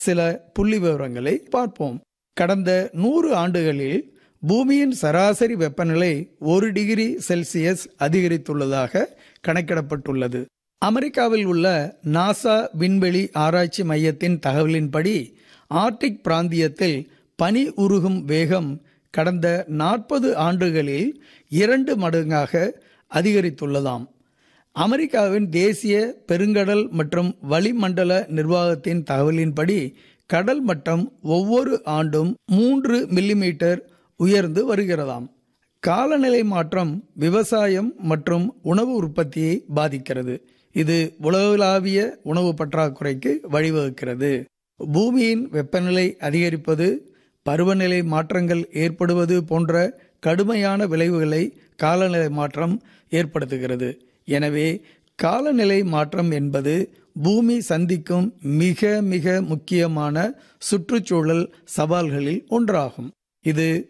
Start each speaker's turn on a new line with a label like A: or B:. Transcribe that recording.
A: சில புள்ளி விவரங்களை பார்ப்போம் கடந்த நூறு ஆண்டுகளில் பூமியின் சராசரி வெப்பநிலை ஒரு டிகிரி செல்சியஸ் அதிகரித்துள்ளதாக கணக்கிடப்பட்டுள்ளது அமெரிக்காவில் உள்ள நாசா விண்வெளி ஆராய்ச்சி மையத்தின் தகவலின்படி ஆர்டிக் பிராந்தியத்தில் பனி உருகும் வேகம் கடந்த நாற்பது ஆண்டுகளில் இரண்டு மடங்காக அதிகரித்துள்ளதாம் அமெரிக்காவின் தேசிய பெருங்கடல் மற்றும் வளிமண்டல நிர்வாகத்தின் தகவலின்படி கடல் மட்டம் ஒவ்வொரு ஆண்டும் மூன்று மில்லிமீட்டர் உயர்ந்து வருகிறதாம் காலநிலை மாற்றம் விவசாயம் மற்றும் உணவு உற்பத்தியை பாதிக்கிறது இது உலகளாவிய உணவு பற்றாக்குறைக்கு வழிவகுக்கிறது பூமியின் வெப்பநிலை அதிகரிப்பது பருவநிலை மாற்றங்கள் ஏற்படுவது போன்ற கடுமையான விளைவுகளை காலநிலை மாற்றம் ஏற்படுத்துகிறது எனவே காலநிலை மாற்றம் என்பது பூமி சந்திக்கும் மிக மிக முக்கியமான சுற்றுச்சூழல் சவால்களில் ஒன்றாகும் இது